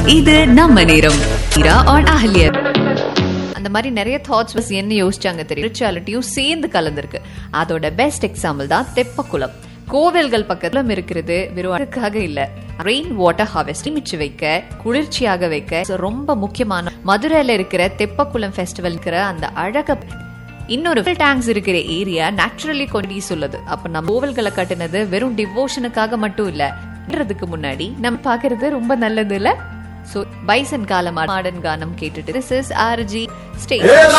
இது நம்ம நேரம் இரா ஆன் அஹல்யர் அந்த மாதிரி நிறைய தாட்ஸ் என்ன யோசிச்சாங்க தெரியும் ஸ்பிரிச்சுவாலிட்டியும் சேர்ந்து கலந்துருக்கு அதோட பெஸ்ட் எக்ஸாம்பிள் தான் தெப்பக்குளம் கோவில்கள் பக்கத்துல இருக்கிறது வெறும் அதுக்காக இல்ல ரெயின் வாட்டர் ஹார்வெஸ்ட் மிச்சு வைக்க குளிர்ச்சியாக வைக்க So, ரொம்ப முக்கியமான மதுரையில இருக்கிற தெப்பக்குளம் ஃபெஸ்டிவல் இருக்கிற அந்த அழக இன்னொரு டேங்க்ஸ் இருக்கிற ஏரியா நேச்சுரலி கொண்டி சொல்லுது அப்ப நம்ம கோவில்களை கட்டுனது வெறும் டிவோஷனுக்காக மட்டும் இல்ல கட்டுறதுக்கு முன்னாடி நம்ம பாக்குறது ரொம்ப நல்லது இல்ல சோ பைசன் காலம் மாடர்ன் கானம் கேட்டுட்டு திஸ் இஸ் ஆர்ஜி ஸ்டே